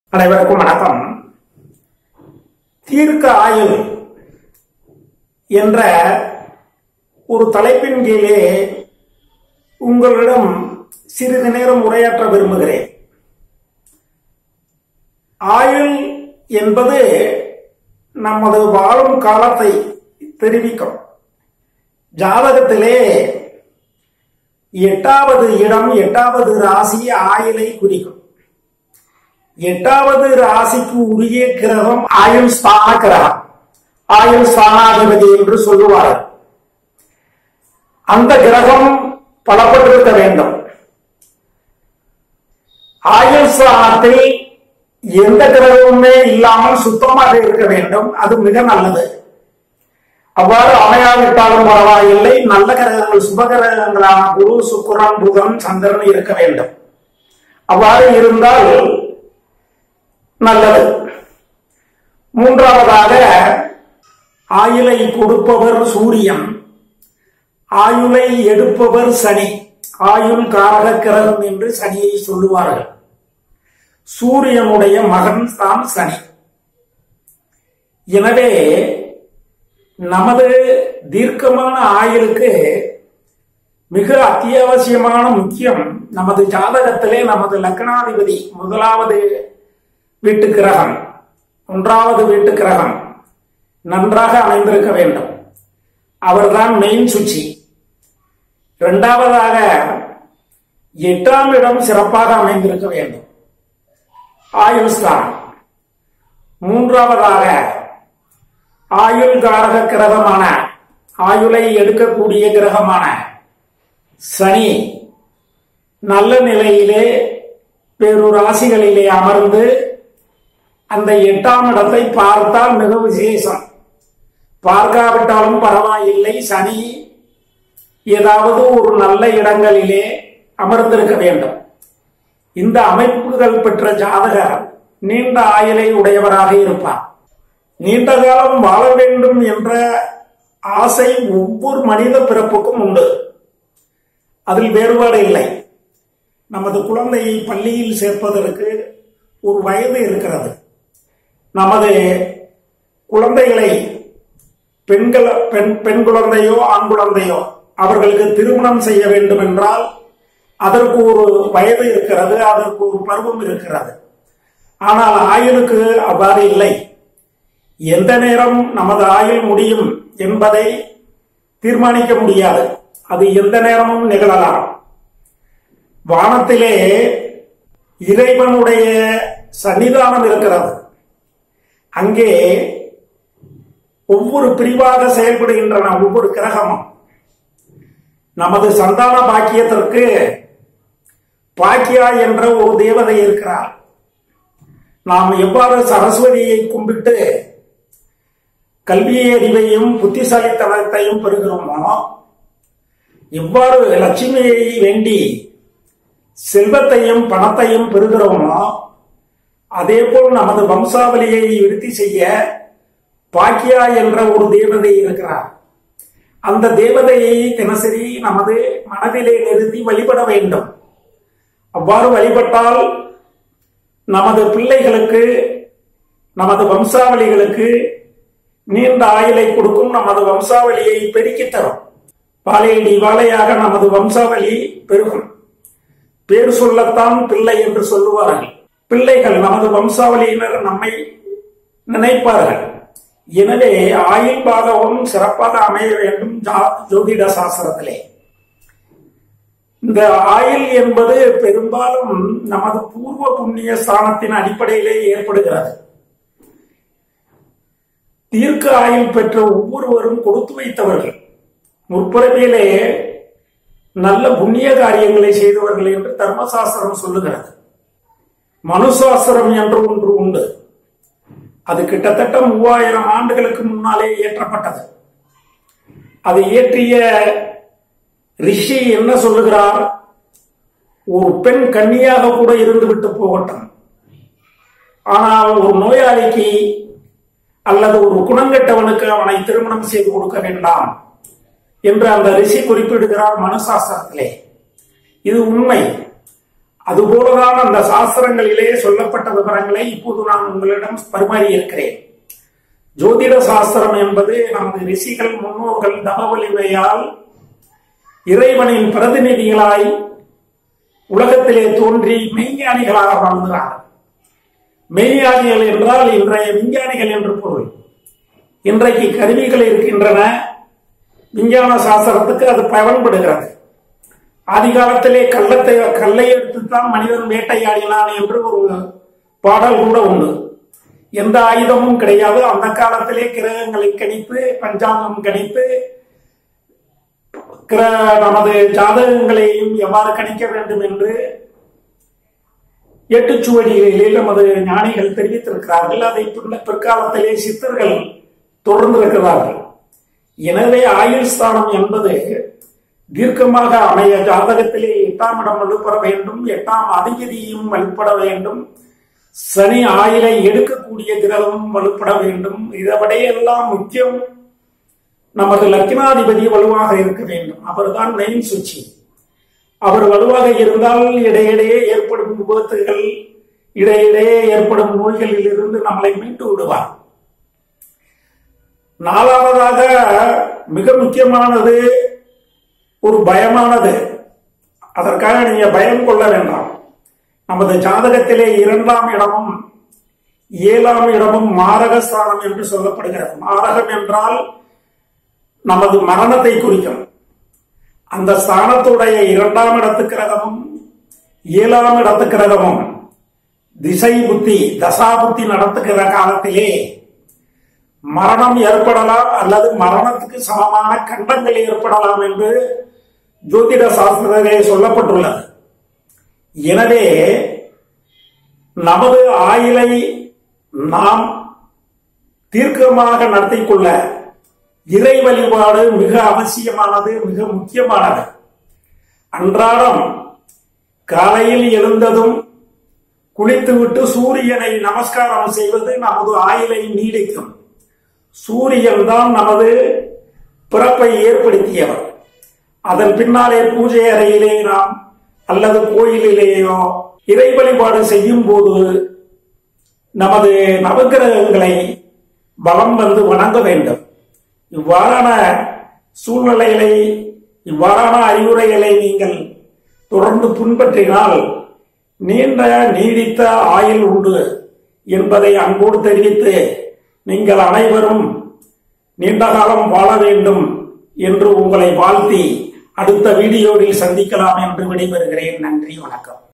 அனைவருக்கும் வணக்கம் தீர்க்க ஆயுள் என்ற ஒரு தலைப்பின் கீழே உங்களிடம் சிறிது நேரம் உரையாற்ற விரும்புகிறேன் ஆயுள் என்பது நமது வாழும் காலத்தை தெரிவிக்கும் ஜாதகத்திலே எட்டாவது இடம் எட்டாவது ராசி ஆயுளை குறிக்கும் எட்டாவது ராசிக்கு உரிய கிரகம் ஆயுள் ஸ்தான கிரகம் ஆயுள் ஸ்தானாதிபதி என்று சொல்லுவார்கள் அந்த கிரகம் பலப்பட்டிருக்க வேண்டும் ஆயுள் ஸ்தானத்தில் எந்த கிரகமுமே இல்லாமல் சுத்தமாக இருக்க வேண்டும் அது மிக நல்லது அவ்வாறு அமையாவிட்டாலும் பரவாயில்லை நல்ல கிரகங்கள் சுப கிரகங்களான குரு சுக்குரன் புதன் சந்திரன் இருக்க வேண்டும் அவ்வாறு இருந்தால் நல்லது மூன்றாவதாக ஆயுளை கொடுப்பவர் சூரியன் ஆயுளை எடுப்பவர் சனி ஆயுள் காரக கிரகம் என்று சனியை சொல்லுவார்கள் சூரியனுடைய மகன் தான் சனி எனவே நமது தீர்க்கமான ஆயுளுக்கு மிக அத்தியாவசியமான முக்கியம் நமது ஜாதகத்திலே நமது லக்னாதிபதி முதலாவது வீட்டு கிரகம் ஒன்றாவது வீட்டு கிரகம் நன்றாக அமைந்திருக்க வேண்டும் அவர்தான் மெயின் சுச்சி இரண்டாவதாக எட்டாம் இடம் சிறப்பாக அமைந்திருக்க வேண்டும் ஆயுள் ஸ்தானம் மூன்றாவதாக ஆயுள் காரக கிரகமான ஆயுளை எடுக்கக்கூடிய கிரகமான சனி நல்ல நிலையிலே வேறு ராசிகளிலே அமர்ந்து அந்த எட்டாம் இடத்தை பார்த்தால் மிக விசேஷம் பார்க்காவிட்டாலும் பரவாயில்லை சனி ஏதாவது ஒரு நல்ல இடங்களிலே அமர்ந்திருக்க வேண்டும் இந்த அமைப்புகள் பெற்ற ஜாதகர் நீண்ட ஆயுளை உடையவராக இருப்பார் நீண்ட காலம் வாழ வேண்டும் என்ற ஆசை ஒவ்வொரு மனித பிறப்புக்கும் உண்டு அதில் வேறுபாடு இல்லை நமது குழந்தையை பள்ளியில் சேர்ப்பதற்கு ஒரு வயது இருக்கிறது நமது குழந்தைகளை பெண்கள் பெண் பெண் குழந்தையோ ஆண் குழந்தையோ அவர்களுக்கு திருமணம் செய்ய வேண்டும் என்றால் அதற்கு ஒரு வயது இருக்கிறது அதற்கு ஒரு பருவம் இருக்கிறது ஆனால் ஆயுளுக்கு அவ்வாறு இல்லை எந்த நேரம் நமது ஆயுள் முடியும் என்பதை தீர்மானிக்க முடியாது அது எந்த நேரமும் நிகழலாம் வானத்திலே இறைவனுடைய சன்னிதானம் இருக்கிறது அங்கே ஒவ்வொரு பிரிவாக செயல்படுகின்றன ஒவ்வொரு கிரகமும் நமது சந்தான பாக்கியத்திற்கு பாக்கியா என்ற ஒரு தேவதை இருக்கிறார் நாம் எவ்வாறு சரஸ்வதியை கும்பிட்டு கல்வி அறிவையும் புத்திசாலித்தனத்தையும் பெறுகிறோமோ எவ்வாறு லட்சுமியை வேண்டி செல்வத்தையும் பணத்தையும் பெறுகிறோமோ அதே போல் நமது வம்சாவளியை விருத்தி செய்ய பாக்கியா என்ற ஒரு தேவதை இருக்கிறார் அந்த தேவதையை தினசரி நமது மனதிலே நிறுத்தி வழிபட வேண்டும் அவ்வாறு வழிபட்டால் நமது பிள்ளைகளுக்கு நமது வம்சாவளிகளுக்கு நீண்ட ஆயுளை கொடுக்கும் நமது வம்சாவளியை பெருக்கித் தரும் வாழையடி வாழையாக நமது வம்சாவளி பெருகும் பேர் சொல்லத்தான் பிள்ளை என்று சொல்லுவார்கள் பிள்ளைகள் நமது வம்சாவளியினர் நம்மை நினைப்பார்கள் எனவே ஆயுள் பாகமும் சிறப்பாக அமைய வேண்டும் ஜோதிட சாஸ்திரத்திலே இந்த ஆயுள் என்பது பெரும்பாலும் நமது பூர்வ புண்ணிய ஸ்தானத்தின் அடிப்படையிலே ஏற்படுகிறது தீர்க்க ஆயுள் பெற்ற ஒவ்வொருவரும் கொடுத்து வைத்தவர்கள் முற்பிறவியிலே நல்ல புண்ணிய காரியங்களை செய்தவர்கள் என்று தர்மசாஸ்திரம் சொல்லுகிறது மனுசாஸ்திரம் என்று ஒன்று உண்டு அது கிட்டத்தட்ட மூவாயிரம் ஆண்டுகளுக்கு முன்னாலே இயற்றப்பட்டது அதை இயற்றிய ரிஷி என்ன சொல்லுகிறார் ஒரு பெண் கன்னியாக கூட இருந்து விட்டு போகட்டும் ஆனால் ஒரு நோயாளிக்கு அல்லது ஒரு குணங்கெட்டவனுக்கு அவனை திருமணம் செய்து கொடுக்க வேண்டாம் என்று அந்த ரிஷி குறிப்பிடுகிறார் மனுசாஸ்திரத்திலே இது உண்மை அதுபோலதான் அந்த சாஸ்திரங்களிலே சொல்லப்பட்ட விவரங்களை இப்போது நான் உங்களிடம் பரிமாறி இருக்கிறேன் ஜோதிட சாஸ்திரம் என்பது நமது ரிஷிகள் முன்னோர்கள் தவ வலிமையால் இறைவனின் பிரதிநிதிகளாய் உலகத்திலே தோன்றி மெய்ஞானிகளாக வாழ்ந்தார்கள் மெய்ஞானிகள் என்றால் இன்றைய விஞ்ஞானிகள் என்று பொருள் இன்றைக்கு கருவிகள் இருக்கின்றன விஞ்ஞான சாஸ்திரத்துக்கு அது பயன்படுகிறது ஆதி காலத்திலே கள்ளத்தை கல்லை எடுத்துத்தான் மனிதன் வேட்டையாடினான் என்று ஒரு பாடல் கூட உண்டு எந்த ஆயுதமும் கிடையாது அந்த காலத்திலே கிரகங்களை கணித்து பஞ்சாங்கம் கணித்து கிர- நமது ஜாதகங்களையும் எவ்வாறு கணிக்க வேண்டும் என்று எட்டுச்சுவடிகளில் நமது ஞானிகள் தெரிவித்திருக்கிறார்கள் அதை பின்ன- பிற்காலத்திலே சித்தர்கள் தொடர்ந்திருக்கிறார்கள் எனவே ஆயுள் ஸ்தானம் என்பது தீர்க்கமாக அமைய ஜாதகத்திலே எட்டாம் இடம் வலுப்பெற வேண்டும் எட்டாம் அதிபதியும் வலுப்பட வேண்டும் சனி ஆயிலை எடுக்கக்கூடிய கிரகமும் வலுப்பட வேண்டும் இதைவிடையெல்லாம் முக்கியம் நமது லக்னாதிபதி வலுவாக இருக்க வேண்டும் அவர்தான் மெயின் சுச்சி அவர் வலுவாக இருந்தால் இடையிடையே ஏற்படும் விபத்துகள் இடையிடையே ஏற்படும் நோய்களில் இருந்து நம்மளை மீட்டு விடுவார் நாலாவதாக மிக முக்கியமானது ஒரு பயமானது அதற்காக நீங்க பயம் கொள்ள வேண்டாம் நமது ஜாதகத்திலே இரண்டாம் இடமும் ஏழாம் இடமும் மாரகஸ்தானம் என்று சொல்லப்படுகிறது மாரகம் என்றால் நமது மரணத்தை குறிக்கும் அந்த ஸ்தானத்துடைய இரண்டாம் இடத்து கிரகமும் ஏழாம் இடத்து கிரகமும் திசை புத்தி தசா புத்தி நடத்துகிற காலத்திலே மரணம் ஏற்படலாம் அல்லது மரணத்துக்கு சமமான கண்டங்கள் ஏற்படலாம் என்று ஜோதிட சாஸ்திரத்திலே சொல்லப்பட்டுள்ளது எனவே நமது ஆயுளை நாம் தீர்க்கமாக நடத்திக் கொள்ள இறை வழிபாடு மிக அவசியமானது மிக முக்கியமானது அன்றாடம் காலையில் எழுந்ததும் குளித்துவிட்டு சூரியனை நமஸ்காரம் செய்வது நமது ஆயுளை நீடிக்கும் சூரியன் தான் நமது பிறப்பை ஏற்படுத்தியவர் அதன் பின்னாலே பூஜை அறையிலே நாம் அல்லது கோயிலிலேயோ இறை வழிபாடு செய்யும் போது நமது நவக்கிரகங்களை பலம் வந்து வணங்க வேண்டும் இவ்வாறான சூழ்நிலைகளை இவ்வாறான அறிவுரைகளை நீங்கள் தொடர்ந்து பின்பற்றினால் நீண்ட நீடித்த ஆயுள் உண்டு என்பதை அன்போடு தெரிவித்து நீங்கள் அனைவரும் நீண்ட காலம் வாழ வேண்டும் என்று உங்களை வாழ்த்தி அடுத்த வீடியோவில் சந்திக்கலாம் என்று விடைபெறுகிறேன் நன்றி வணக்கம்